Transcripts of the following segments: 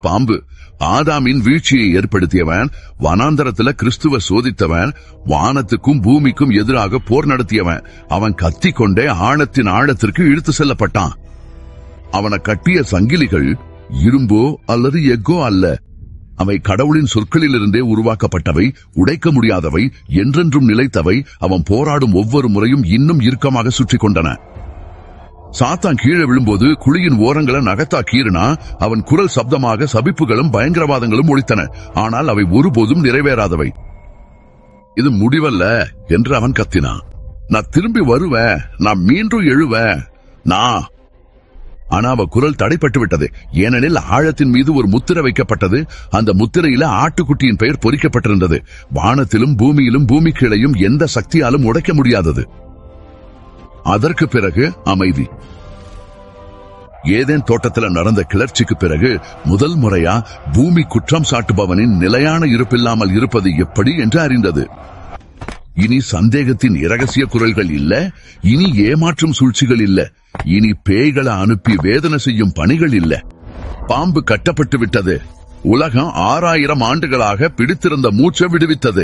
பாம்பு ஆதாமின் வீழ்ச்சியை ஏற்படுத்தியவன் வனாந்தரத்துல கிறிஸ்துவ சோதித்தவன் வானத்துக்கும் பூமிக்கும் எதிராக போர் நடத்தியவன் அவன் கத்திக் கொண்டே ஆழத்தின் ஆழத்திற்கு இழுத்து செல்லப்பட்டான் அவனை கட்டிய சங்கிலிகள் இரும்போ அல்லது எக்கோ அல்ல அவை கடவுளின் சொற்களிலிருந்தே உருவாக்கப்பட்டவை உடைக்க முடியாதவை என்றென்றும் நிலைத்தவை அவன் போராடும் ஒவ்வொரு முறையும் இன்னும் இறுக்கமாக சுற்றிக் கொண்டன சாத்தான் கீழே விழும்போது குழியின் ஓரங்களை நகத்தா கீறினா அவன் குரல் சப்தமாக சபிப்புகளும் பயங்கரவாதங்களும் ஒழித்தன ஆனால் அவை ஒருபோதும் நிறைவேறாதவை இது முடிவல்ல என்று அவன் கத்தினான் நான் திரும்பி வருவேன் நான் மீண்டும் எழுவேன் நான் ஆனா அவ குரல் தடைப்பட்டு விட்டது ஏனெனில் ஆழத்தின் மீது ஒரு முத்திரை வைக்கப்பட்டது அந்த முத்திரையில ஆட்டுக்குட்டியின் பெயர் பொறிக்கப்பட்டிருந்தது வானத்திலும் பூமியிலும் பூமி கீழையும் எந்த சக்தியாலும் உடைக்க முடியாதது அதற்கு பிறகு அமைதி ஏதேன் தோட்டத்துல நடந்த கிளர்ச்சிக்கு பிறகு முதல் முறையா பூமி குற்றம் சாட்டுபவனின் நிலையான இருப்பில்லாமல் இருப்பது எப்படி என்று அறிந்தது இனி சந்தேகத்தின் இரகசிய குரல்கள் இல்ல இனி ஏமாற்றும் சூழ்ச்சிகள் இல்ல இனி பேய்களை அனுப்பி வேதனை செய்யும் பணிகள் இல்ல பாம்பு கட்டப்பட்டு விட்டது உலகம் ஆறாயிரம் ஆண்டுகளாக பிடித்திருந்த மூச்சை விடுவித்தது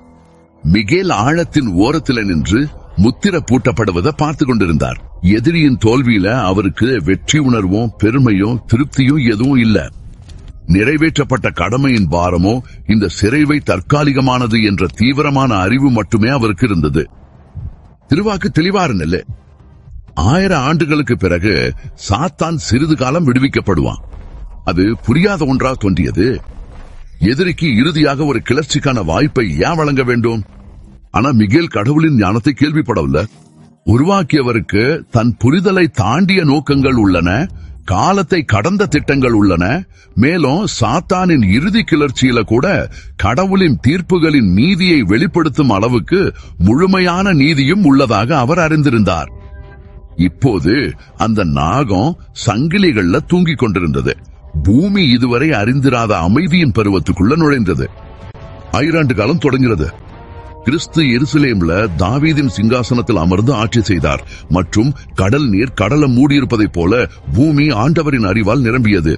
மிகேல் ஆழத்தின் ஓரத்தில் நின்று முத்திர பூட்டப்படுவதை பார்த்து கொண்டிருந்தார் எதிரியின் தோல்வியில அவருக்கு வெற்றி உணர்வும் பெருமையும் திருப்தியும் எதுவும் இல்ல நிறைவேற்றப்பட்ட கடமையின் பாரமோ இந்த சிறைவை தற்காலிகமானது என்ற தீவிரமான அறிவு மட்டுமே அவருக்கு இருந்தது திருவாக்கு தெளிவாருன்னு ஆயிரம் ஆண்டுகளுக்கு பிறகு சாத்தான் சிறிது காலம் விடுவிக்கப்படுவான் அது புரியாத ஒன்றா தோன்றியது எதிரிக்கு இறுதியாக ஒரு கிளர்ச்சிக்கான வாய்ப்பை ஏன் வழங்க வேண்டும் ஆனா மிகேல் கடவுளின் ஞானத்தை கேள்விப்படவில்லை உருவாக்கியவருக்கு தன் புரிதலை தாண்டிய நோக்கங்கள் உள்ளன காலத்தை கடந்த திட்டங்கள் உள்ளன மேலும் சாத்தானின் இறுதி கிளர்ச்சியில கூட கடவுளின் தீர்ப்புகளின் நீதியை வெளிப்படுத்தும் அளவுக்கு முழுமையான நீதியும் உள்ளதாக அவர் அறிந்திருந்தார் இப்போது அந்த நாகம் சங்கிலிகள்ல தூங்கிக் கொண்டிருந்தது பூமி இதுவரை அறிந்திராத அமைதியின் பருவத்துக்குள்ள நுழைந்தது ஐராண்டு காலம் தொடங்கிறது கிறிஸ்து எருசலேம்ல தாவீதின் சிங்காசனத்தில் அமர்ந்து ஆட்சி செய்தார் மற்றும் கடல் நீர் கடலை மூடியிருப்பதைப் போல பூமி ஆண்டவரின் அறிவால் நிரம்பியது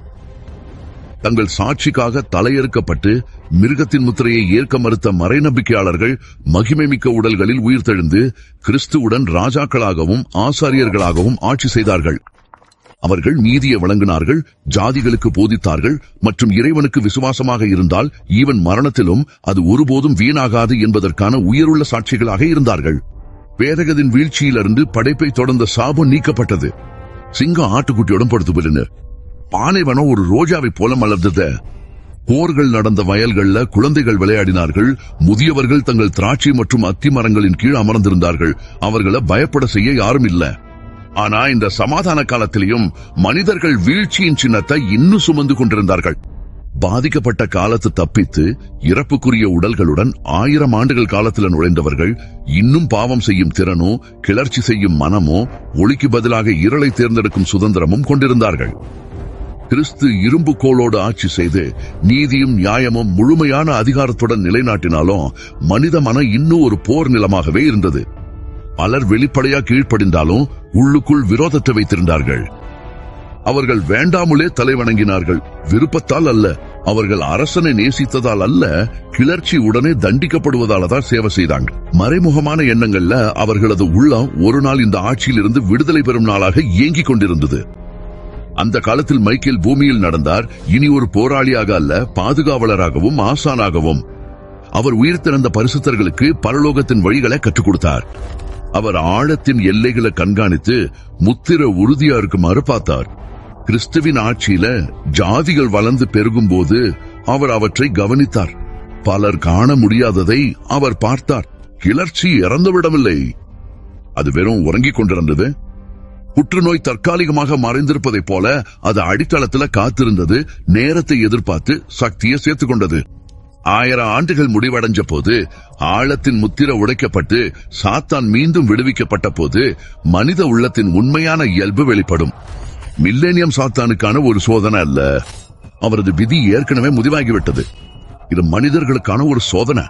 தங்கள் சாட்சிக்காக தலையறுக்கப்பட்டு மிருகத்தின் முத்திரையை ஏற்க மறுத்த மறைநம்பிக்கையாளர்கள் மகிமைமிக்க உடல்களில் உயிர்த்தெழுந்து கிறிஸ்துவுடன் ராஜாக்களாகவும் ஆசாரியர்களாகவும் ஆட்சி செய்தார்கள் அவர்கள் நீதியை வழங்கினார்கள் ஜாதிகளுக்கு போதித்தார்கள் மற்றும் இறைவனுக்கு விசுவாசமாக இருந்தால் ஈவன் மரணத்திலும் அது ஒருபோதும் வீணாகாது என்பதற்கான உயருள்ள சாட்சிகளாக இருந்தார்கள் பேரகதின் வீழ்ச்சியிலிருந்து படைப்பை தொடர்ந்த சாபம் நீக்கப்பட்டது சிங்கம் ஆட்டுக்குட்டியுடன் படுத்து பானைவனம் ஒரு ரோஜாவை போல மலர்ந்தது போர்கள் நடந்த வயல்கள்ல குழந்தைகள் விளையாடினார்கள் முதியவர்கள் தங்கள் திராட்சை மற்றும் அத்தி மரங்களின் கீழ் அமர்ந்திருந்தார்கள் அவர்களை பயப்பட செய்ய யாரும் இல்ல ஆனா இந்த சமாதான காலத்திலையும் மனிதர்கள் வீழ்ச்சியின் சின்னத்தை இன்னும் சுமந்து கொண்டிருந்தார்கள் பாதிக்கப்பட்ட காலத்து தப்பித்து இறப்புக்குரிய உடல்களுடன் ஆயிரம் ஆண்டுகள் காலத்தில் நுழைந்தவர்கள் இன்னும் பாவம் செய்யும் திறனோ கிளர்ச்சி செய்யும் மனமோ ஒளிக்கு பதிலாக இருளை தேர்ந்தெடுக்கும் சுதந்திரமும் கொண்டிருந்தார்கள் கிறிஸ்து இரும்பு கோளோடு ஆட்சி செய்து நீதியும் நியாயமும் முழுமையான அதிகாரத்துடன் நிலைநாட்டினாலும் மனித மனம் இன்னும் ஒரு போர் நிலமாகவே இருந்தது பலர் வெளிப்படையா கீழ்ப்படிந்தாலும் உள்ளுக்குள் விரோதத்தை வைத்திருந்தார்கள் அவர்கள் வேண்டாமுலே தலை வணங்கினார்கள் விருப்பத்தால் அல்ல அவர்கள் அரசனை நேசித்ததால் அல்ல கிளர்ச்சி உடனே தண்டிக்கப்படுவதால தான் சேவை செய்தாங்க மறைமுகமான எண்ணங்கள்ல அவர்களது உள்ளம் ஒரு நாள் இந்த ஆட்சியில் இருந்து விடுதலை பெறும் நாளாக இயங்கிக் கொண்டிருந்தது அந்த காலத்தில் மைக்கேல் பூமியில் நடந்தார் இனி ஒரு போராளியாக அல்ல பாதுகாவலராகவும் ஆசானாகவும் அவர் உயிர்த்திறந்த பரிசுத்தர்களுக்கு பரலோகத்தின் வழிகளை கற்றுக் கொடுத்தார் அவர் ஆழத்தின் எல்லைகளை கண்காணித்து முத்திர உறுதியா இருக்குமாறு பார்த்தார் கிறிஸ்துவின் ஆட்சியில ஜாதிகள் வளர்ந்து பெருகும் போது அவர் அவற்றை கவனித்தார் பலர் காண முடியாததை அவர் பார்த்தார் கிளர்ச்சி இறந்துவிடவில்லை அது வெறும் உறங்கிக் கொண்டிருந்தது புற்றுநோய் தற்காலிகமாக மறைந்திருப்பதைப் போல அது அடித்தளத்துல காத்திருந்தது நேரத்தை எதிர்பார்த்து சக்தியை சேர்த்துக் கொண்டது ஆயிரம் ஆண்டுகள் முடிவடைஞ்ச போது ஆழத்தின் முத்திர உடைக்கப்பட்டு சாத்தான் மீண்டும் விடுவிக்கப்பட்ட போது மனித உள்ளத்தின் உண்மையான இயல்பு வெளிப்படும் மில்லேனியம் சாத்தானுக்கான ஒரு சோதனை அல்ல அவரது விதி ஏற்கனவே முடிவாகிவிட்டது இது மனிதர்களுக்கான ஒரு சோதனை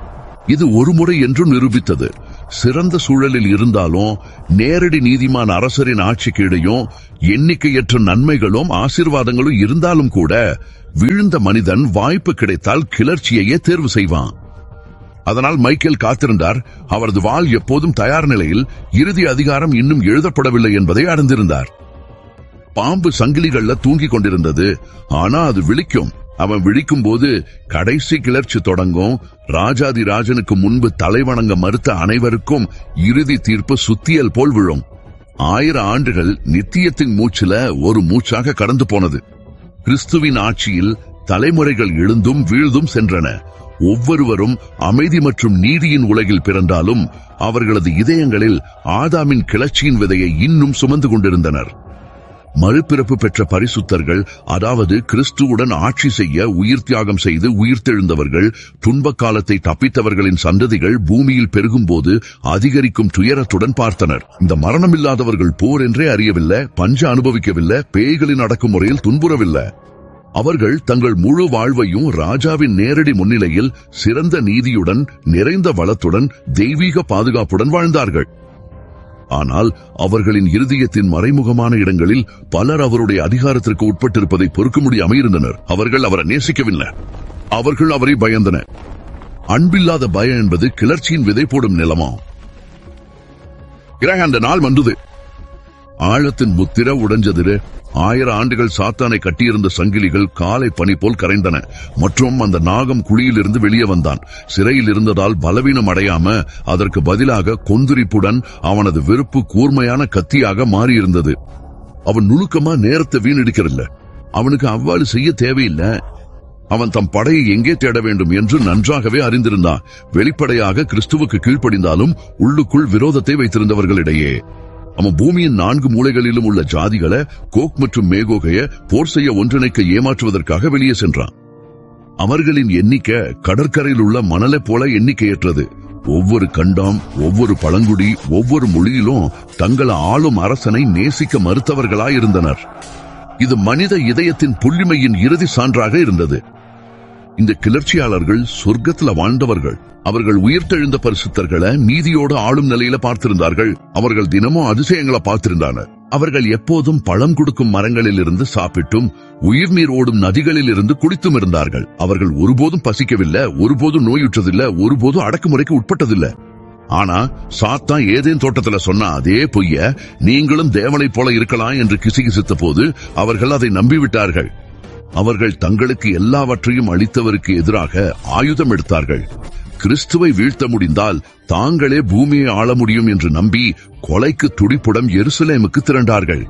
இது ஒரு முறை என்றும் நிரூபித்தது சிறந்த சூழலில் இருந்தாலும் நேரடி நீதிமான் அரசரின் ஆட்சி கீழையும் எண்ணிக்கையற்ற நன்மைகளும் ஆசீர்வாதங்களும் இருந்தாலும் கூட விழுந்த மனிதன் வாய்ப்பு கிடைத்தால் கிளர்ச்சியையே தேர்வு செய்வான் அதனால் மைக்கேல் காத்திருந்தார் அவரது வாள் எப்போதும் தயார் நிலையில் இறுதி அதிகாரம் இன்னும் எழுதப்படவில்லை என்பதை அறிந்திருந்தார் பாம்பு சங்கிலிகள்ல தூங்கிக் கொண்டிருந்தது ஆனா அது விழிக்கும் அவன் விழிக்கும் போது கடைசி கிளர்ச்சி தொடங்கும் ராஜாதி ராஜனுக்கு முன்பு தலைவணங்க மறுத்த அனைவருக்கும் இறுதி தீர்ப்பு சுத்தியல் போல் விழும் ஆயிரம் ஆண்டுகள் நித்தியத்தின் மூச்சுல ஒரு மூச்சாக கடந்து போனது கிறிஸ்துவின் ஆட்சியில் தலைமுறைகள் எழுந்தும் வீழ்ந்தும் சென்றன ஒவ்வொருவரும் அமைதி மற்றும் நீதியின் உலகில் பிறந்தாலும் அவர்களது இதயங்களில் ஆதாமின் கிளர்ச்சியின் விதையை இன்னும் சுமந்து கொண்டிருந்தனர் மறுபிறப்பு பெற்ற பரிசுத்தர்கள் அதாவது கிறிஸ்துவுடன் ஆட்சி செய்ய உயிர் தியாகம் செய்து உயிர்த்தெழுந்தவர்கள் துன்ப காலத்தை தப்பித்தவர்களின் சந்ததிகள் பூமியில் பெருகும்போது அதிகரிக்கும் துயரத்துடன் பார்த்தனர் இந்த மரணமில்லாதவர்கள் போர் என்றே அறியவில்லை பஞ்ச அனுபவிக்கவில்லை பேய்களின் அடக்குமுறையில் துன்புறவில்லை அவர்கள் தங்கள் முழு வாழ்வையும் ராஜாவின் நேரடி முன்னிலையில் சிறந்த நீதியுடன் நிறைந்த வளத்துடன் தெய்வீக பாதுகாப்புடன் வாழ்ந்தார்கள் ஆனால் அவர்களின் இருதயத்தின் மறைமுகமான இடங்களில் பலர் அவருடைய அதிகாரத்திற்கு உட்பட்டிருப்பதை பொறுக்க முடியாமல் இருந்தனர் அவர்கள் அவரை நேசிக்கவில்லை அவர்கள் அவரை பயந்தனர் அன்பில்லாத பயம் என்பது கிளர்ச்சியின் விதை போடும் நிலமா இறக அந்த நாள் வந்தது ஆழத்தின் முத்திர உடைஞ்சதிரு ஆயிரம் ஆண்டுகள் சாத்தானை கட்டியிருந்த சங்கிலிகள் காலை பனி போல் கரைந்தன மற்றும் அந்த நாகம் குழியிலிருந்து வெளியே வந்தான் சிறையில் இருந்ததால் பலவீனம் அடையாம அதற்கு பதிலாக கொந்தரிப்புடன் அவனது வெறுப்பு கூர்மையான கத்தியாக மாறியிருந்தது அவன் நுணுக்கமா நேரத்தை வீணடிக்கிறல்ல அவனுக்கு அவ்வாறு செய்ய தேவையில்லை அவன் தம் படையை எங்கே தேட வேண்டும் என்று நன்றாகவே அறிந்திருந்தான் வெளிப்படையாக கிறிஸ்துவுக்கு கீழ்ப்படிந்தாலும் உள்ளுக்குள் விரோதத்தை வைத்திருந்தவர்களிடையே அவன் பூமியின் நான்கு மூலைகளிலும் உள்ள ஜாதிகளை கோக் மற்றும் மேகோகைய போர் செய்ய ஒன்றிணைக்க ஏமாற்றுவதற்காக வெளியே சென்றான் அவர்களின் எண்ணிக்கை கடற்கரையில் உள்ள மணலை போல எண்ணிக்கையற்றது ஒவ்வொரு கண்டம் ஒவ்வொரு பழங்குடி ஒவ்வொரு மொழியிலும் தங்களை ஆளும் அரசனை நேசிக்க மறுத்தவர்களாயிருந்தனர் இது மனித இதயத்தின் புள்ளிமையின் இறுதி சான்றாக இருந்தது இந்த கிளர்ச்சியாளர்கள் சொர்க்கத்துல வாழ்ந்தவர்கள் அவர்கள் உயிர்த்தெழுந்த பரிசுத்தர்களை நீதியோடு ஆளும் நிலையில பார்த்திருந்தார்கள் அவர்கள் தினமும் அதிசயங்களை பார்த்திருந்தனர் அவர்கள் எப்போதும் பழம் கொடுக்கும் மரங்களில் இருந்து சாப்பிட்டும் உயிர்நீர் ஓடும் நதிகளில் இருந்து குடித்தும் இருந்தார்கள் அவர்கள் ஒருபோதும் பசிக்கவில்லை ஒருபோதும் நோயுற்றதில்லை ஒருபோதும் அடக்குமுறைக்கு உட்பட்டதில்லை ஆனா சாத்தான் ஏதேன் தோட்டத்துல சொன்ன அதே பொய்ய நீங்களும் தேவனைப் போல இருக்கலாம் என்று கிசுகிசுத்த போது அவர்கள் அதை நம்பிவிட்டார்கள் அவர்கள் தங்களுக்கு எல்லாவற்றையும் அளித்தவருக்கு எதிராக ஆயுதம் எடுத்தார்கள் கிறிஸ்துவை வீழ்த்த முடிந்தால் தாங்களே பூமியை ஆள முடியும் என்று நம்பி கொலைக்கு துடிப்புடன் எருசலேமுக்கு திரண்டார்கள்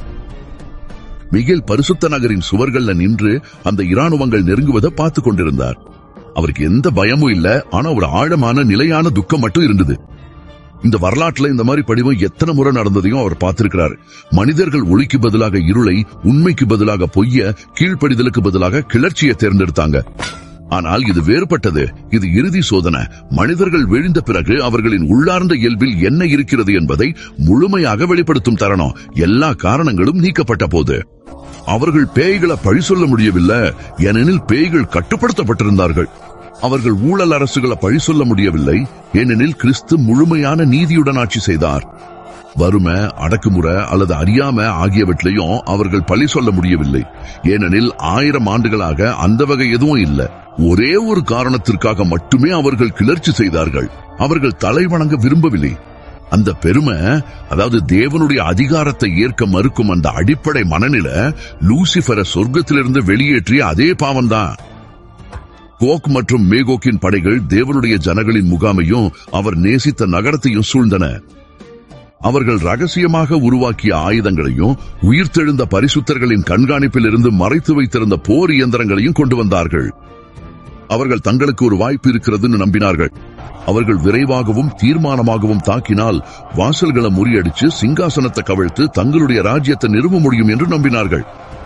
மிகில் பரிசுத்த நகரின் சுவர்கள்ல நின்று அந்த இராணுவங்கள் நெருங்குவதை பார்த்துக் கொண்டிருந்தார் அவருக்கு எந்த பயமும் இல்ல ஆனா ஒரு ஆழமான நிலையான துக்கம் மட்டும் இருந்தது இந்த வரலாற்றுல இந்த மாதிரி படிவம் எத்தனை முறை நடந்ததையும் அவர் பார்த்திருக்கிறார் மனிதர்கள் ஒளிக்கு பதிலாக இருளை உண்மைக்கு பதிலாக பொய்ய கீழ்ப்படிதலுக்கு பதிலாக கிளர்ச்சியை தேர்ந்தெடுத்தாங்க ஆனால் இது வேறுபட்டது இது இறுதி சோதனை மனிதர்கள் விழுந்த பிறகு அவர்களின் உள்ளார்ந்த இயல்பில் என்ன இருக்கிறது என்பதை முழுமையாக வெளிப்படுத்தும் தருணம் எல்லா காரணங்களும் நீக்கப்பட்ட போது அவர்கள் பேய்களை பழி சொல்ல முடியவில்லை ஏனெனில் பேய்கள் கட்டுப்படுத்தப்பட்டிருந்தார்கள் அவர்கள் ஊழல் அரசுகளை பழி சொல்ல முடியவில்லை ஏனெனில் கிறிஸ்து முழுமையான நீதியுடன் ஆட்சி செய்தார் வறுமை அடக்குமுறை அல்லது அறியாம ஆகியவற்றிலையும் அவர்கள் பழி சொல்ல முடியவில்லை ஏனெனில் ஆயிரம் ஆண்டுகளாக அந்த வகை எதுவும் இல்லை ஒரே ஒரு காரணத்திற்காக மட்டுமே அவர்கள் கிளர்ச்சி செய்தார்கள் அவர்கள் தலை வணங்க விரும்பவில்லை அந்த பெருமை அதாவது தேவனுடைய அதிகாரத்தை ஏற்க மறுக்கும் அந்த அடிப்படை மனநில லூசிபரை சொர்க்கத்திலிருந்து வெளியேற்றிய அதே பாவம்தான் கோக் மற்றும் மேகோக்கின் படைகள் தேவனுடைய ஜனங்களின் முகாமையும் அவர் நேசித்த நகரத்தையும் சூழ்ந்தன அவர்கள் ரகசியமாக உருவாக்கிய ஆயுதங்களையும் உயிர்த்தெழுந்த பரிசுத்தர்களின் கண்காணிப்பில் இருந்து மறைத்து வைத்திருந்த போர் இயந்திரங்களையும் கொண்டு வந்தார்கள் அவர்கள் தங்களுக்கு ஒரு வாய்ப்பு இருக்கிறதுன்னு நம்பினார்கள் அவர்கள் விரைவாகவும் தீர்மானமாகவும் தாக்கினால் வாசல்களை முறியடிச்சு சிங்காசனத்தை கவிழ்த்து தங்களுடைய ராஜ்யத்தை நிறுவ முடியும் என்று நம்பினார்கள்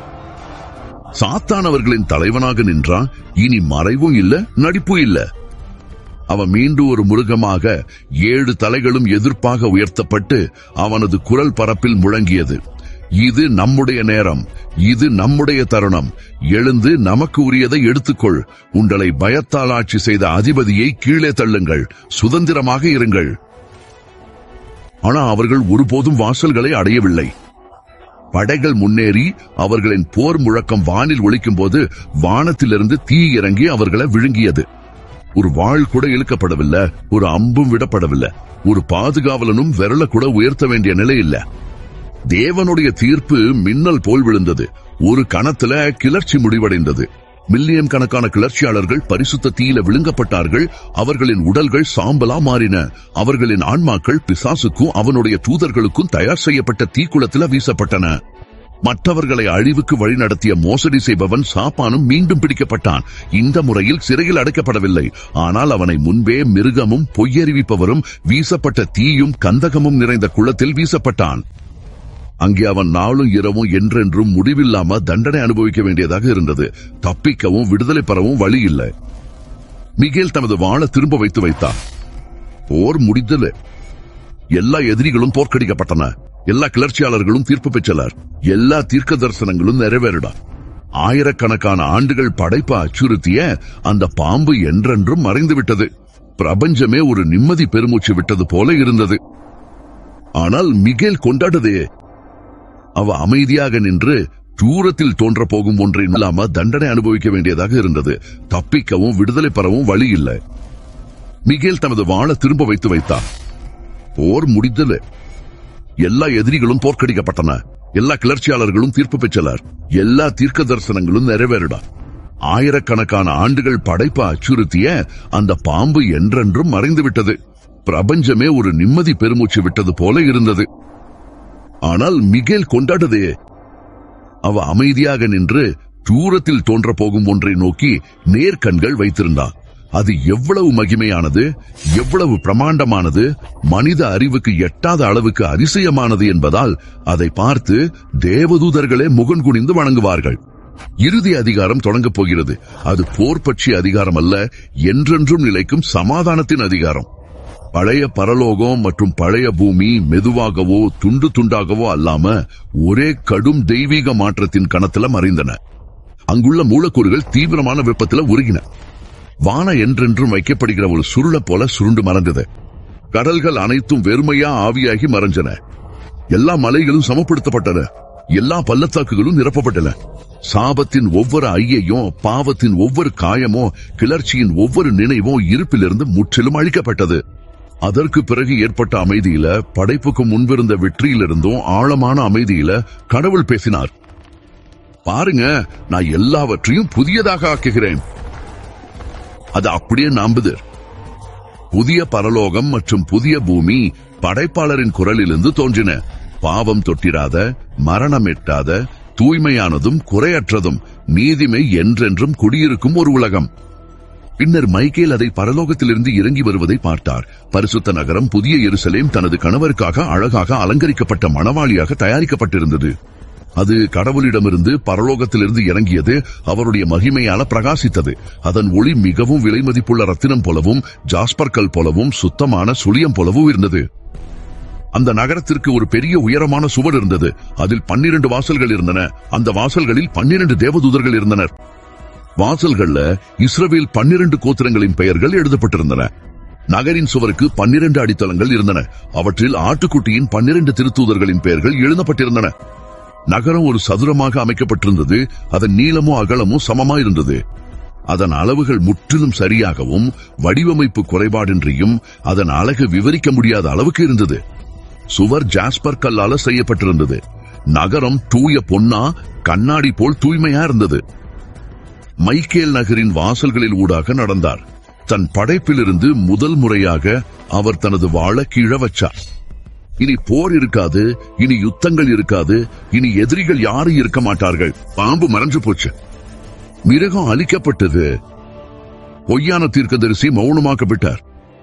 சாத்தான் அவர்களின் தலைவனாக நின்றான் இனி மறைவும் இல்ல நடிப்பும் இல்ல அவன் மீண்டும் ஒரு மிருகமாக ஏழு தலைகளும் எதிர்ப்பாக உயர்த்தப்பட்டு அவனது குரல் பரப்பில் முழங்கியது இது நம்முடைய நேரம் இது நம்முடைய தருணம் எழுந்து நமக்கு உரியதை எடுத்துக்கொள் உங்களை பயத்தால் ஆட்சி செய்த அதிபதியை கீழே தள்ளுங்கள் சுதந்திரமாக இருங்கள் ஆனா அவர்கள் ஒருபோதும் வாசல்களை அடையவில்லை படைகள் முன்னேறி அவர்களின் போர் முழக்கம் வானில் ஒலிக்கும் போது வானத்திலிருந்து தீ இறங்கி அவர்களை விழுங்கியது ஒரு வாள் கூட இழுக்கப்படவில்லை ஒரு அம்பும் விடப்படவில்லை ஒரு பாதுகாவலனும் விரல கூட உயர்த்த வேண்டிய நிலை இல்ல தேவனுடைய தீர்ப்பு மின்னல் போல் விழுந்தது ஒரு கணத்துல கிளர்ச்சி முடிவடைந்தது மில்லியன் கணக்கான கிளர்ச்சியாளர்கள் பரிசுத்த தீயில விழுங்கப்பட்டார்கள் அவர்களின் உடல்கள் சாம்பலா மாறின அவர்களின் ஆன்மாக்கள் பிசாசுக்கும் அவனுடைய தூதர்களுக்கும் தயார் செய்யப்பட்ட தீக்குளத்துல வீசப்பட்டன மற்றவர்களை அழிவுக்கு வழிநடத்திய மோசடி செய்பவன் சாப்பானும் மீண்டும் பிடிக்கப்பட்டான் இந்த முறையில் சிறையில் அடைக்கப்படவில்லை ஆனால் அவனை முன்பே மிருகமும் பொய்யறிவிப்பவரும் வீசப்பட்ட தீயும் கந்தகமும் நிறைந்த குளத்தில் வீசப்பட்டான் அங்கே அவன் நாளும் இரவும் என்றென்றும் முடிவில்லாம தண்டனை அனுபவிக்க வேண்டியதாக இருந்தது தப்பிக்கவும் விடுதலை பெறவும் வழி இல்லை மிகேல் தனது வாழ திரும்ப வைத்து வைத்தான் போர் முடிந்தது எல்லா எதிரிகளும் தோற்கடிக்கப்பட்டன எல்லா கிளர்ச்சியாளர்களும் தீர்ப்பு பெற்றனர் எல்லா தீர்க்க தரிசனங்களும் நிறைவேறின ஆயிரக்கணக்கான ஆண்டுகள் படைப்ப அச்சுறுத்திய அந்த பாம்பு என்றென்றும் மறைந்து விட்டது பிரபஞ்சமே ஒரு நிம்மதி பெருமூச்சு விட்டது போல இருந்தது ஆனால் மிகேல் கொண்டாடுதே அவ அமைதியாக நின்று தூரத்தில் தோன்ற போகும் ஒன்றை இல்லாம தண்டனை அனுபவிக்க வேண்டியதாக இருந்தது தப்பிக்கவும் விடுதலை பெறவும் வழி இல்லை மிகேல் தனது வாழ திரும்ப வைத்து வைத்தான் போர் முடிந்தது எல்லா எதிரிகளும் தோற்கடிக்கப்பட்டன எல்லா கிளர்ச்சியாளர்களும் தீர்ப்பு பெற்றனர் எல்லா தீர்க்க தரிசனங்களும் நிறைவேறின ஆயிரக்கணக்கான ஆண்டுகள் படைப்ப அச்சுறுத்திய அந்த பாம்பு என்றென்றும் மறைந்து விட்டது பிரபஞ்சமே ஒரு நிம்மதி பெருமூச்சு விட்டது போல இருந்தது ஆனால் மிகேல் கொண்டாடுதே அவ அமைதியாக நின்று தூரத்தில் தோன்ற போகும் ஒன்றை நோக்கி நேர்கண்கள் வைத்திருந்தான் அது எவ்வளவு மகிமையானது எவ்வளவு பிரமாண்டமானது மனித அறிவுக்கு எட்டாத அளவுக்கு அதிசயமானது என்பதால் அதை பார்த்து தேவதூதர்களே முகன் குனிந்து வணங்குவார்கள் இறுதி அதிகாரம் தொடங்கப் போகிறது அது போர் பற்றிய அதிகாரம் அல்ல என்றென்றும் நிலைக்கும் சமாதானத்தின் அதிகாரம் பழைய பரலோகம் மற்றும் பழைய பூமி மெதுவாகவோ துண்டு துண்டாகவோ அல்லாம ஒரே கடும் தெய்வீக மாற்றத்தின் கணத்துல மறைந்தன அங்குள்ள மூலக்கூறுகள் தீவிரமான வெப்பத்துல உருகின வான என்றென்றும் வைக்கப்படுகிற ஒரு சுருள போல சுருண்டு மறைந்தது கடல்கள் அனைத்தும் வெறுமையா ஆவியாகி மறைஞ்சன எல்லா மலைகளும் சமப்படுத்தப்பட்டன எல்லா பள்ளத்தாக்குகளும் நிரப்பப்பட்டன சாபத்தின் ஒவ்வொரு ஐயையும் பாவத்தின் ஒவ்வொரு காயமோ கிளர்ச்சியின் ஒவ்வொரு நினைவும் இருப்பிலிருந்து முற்றிலும் அழிக்கப்பட்டது அதற்கு பிறகு ஏற்பட்ட அமைதியில படைப்புக்கு முன்பிருந்த வெற்றியிலிருந்தும் ஆழமான அமைதியில கடவுள் பேசினார் பாருங்க நான் எல்லாவற்றையும் புதியதாக ஆக்குகிறேன் அது அப்படியே நம்புது புதிய பரலோகம் மற்றும் புதிய பூமி படைப்பாளரின் குரலிலிருந்து தோன்றின பாவம் தொட்டிராத மரணம் எட்டாத தூய்மையானதும் குறையற்றதும் நீதிமை என்றென்றும் குடியிருக்கும் ஒரு உலகம் பின்னர் மைக்கேல் அதை பரலோகத்திலிருந்து இறங்கி வருவதை பார்த்தார் பரிசுத்த நகரம் புதிய எருசலேம் தனது கணவருக்காக அழகாக அலங்கரிக்கப்பட்ட மணவாளியாக தயாரிக்கப்பட்டிருந்தது அது கடவுளிடமிருந்து பரலோகத்திலிருந்து இறங்கியது அவருடைய மகிமையால பிரகாசித்தது அதன் ஒளி மிகவும் விலை மதிப்புள்ள ரத்தினம் போலவும் ஜாஸ்பர் கல் போலவும் சுத்தமான சுழியம் போலவும் இருந்தது அந்த நகரத்திற்கு ஒரு பெரிய உயரமான சுவர் இருந்தது அதில் பன்னிரண்டு வாசல்கள் இருந்தன அந்த வாசல்களில் பன்னிரண்டு தேவதூதர்கள் இருந்தனர் வாசல்கள்ல இஸ்ரவேல் பன்னிரண்டு கோத்திரங்களின் பெயர்கள் எழுதப்பட்டிருந்தன நகரின் சுவருக்கு பன்னிரண்டு அடித்தளங்கள் இருந்தன அவற்றில் ஆட்டுக்குட்டியின் பன்னிரண்டு திருத்தூதர்களின் பெயர்கள் எழுதப்பட்டிருந்தன நகரம் ஒரு சதுரமாக அமைக்கப்பட்டிருந்தது அதன் நீளமும் அகலமும் சமமா இருந்தது அதன் அளவுகள் முற்றிலும் சரியாகவும் வடிவமைப்பு குறைபாடின்றியும் அதன் அழகு விவரிக்க முடியாத அளவுக்கு இருந்தது சுவர் ஜாஸ்பர் கல்லால செய்யப்பட்டிருந்தது நகரம் தூய பொன்னா கண்ணாடி போல் தூய்மையா இருந்தது மைக்கேல் நகரின் வாசல்களில் ஊடாக நடந்தார் தன் படைப்பிலிருந்து முதல் முறையாக அவர் தனது வாழ கீழ வச்சார் இனி போர் இருக்காது இனி யுத்தங்கள் இருக்காது இனி எதிரிகள் யாரும் இருக்க மாட்டார்கள் பாம்பு மறைஞ்சு போச்சு மிருகம் அழிக்கப்பட்டது பொய்யான தீர்க்கதரிசி மௌனமாக்கப்பட்டார்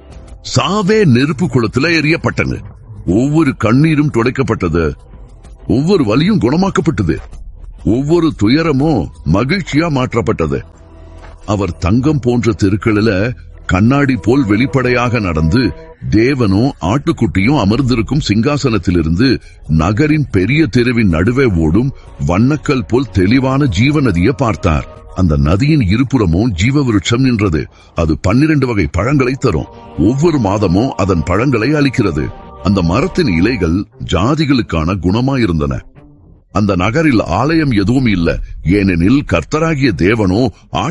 சாவே நெருப்பு குளத்துல எரியப்பட்டது ஒவ்வொரு கண்ணீரும் துடைக்கப்பட்டது ஒவ்வொரு வலியும் குணமாக்கப்பட்டது ஒவ்வொரு துயரமும் மகிழ்ச்சியா மாற்றப்பட்டது அவர் தங்கம் போன்ற தெருக்களில கண்ணாடி போல் வெளிப்படையாக நடந்து தேவனும் ஆட்டுக்குட்டியும் அமர்ந்திருக்கும் சிங்காசனத்திலிருந்து நகரின் பெரிய தெருவின் நடுவே ஓடும் வண்ணக்கல் போல் தெளிவான ஜீவ நதியை பார்த்தார் அந்த நதியின் இருபுறமும் ஜீவ விருட்சம் நின்றது அது பன்னிரண்டு வகை பழங்களை தரும் ஒவ்வொரு மாதமும் அதன் பழங்களை அளிக்கிறது அந்த மரத்தின் இலைகள் ஜாதிகளுக்கான குணமாயிருந்தன அந்த நகரில் ஆலயம் எதுவும் இல்ல ஏனெனில் கர்த்தராகிய தேவனோ